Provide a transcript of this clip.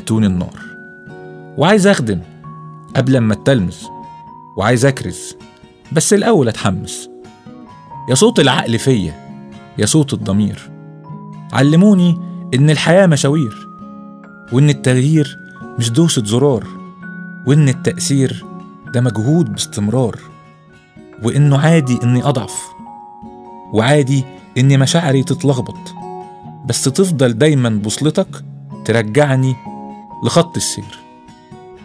نبهتوني النار وعايز أخدم قبل ما أتلمذ وعايز أكرز بس الأول أتحمس يا صوت العقل فيا يا صوت الضمير علموني إن الحياة مشاوير وإن التغيير مش دوسة زرار وإن التأثير ده مجهود باستمرار وإنه عادي إني أضعف وعادي إن مشاعري تتلخبط بس تفضل دايما بوصلتك ترجعني لخط السير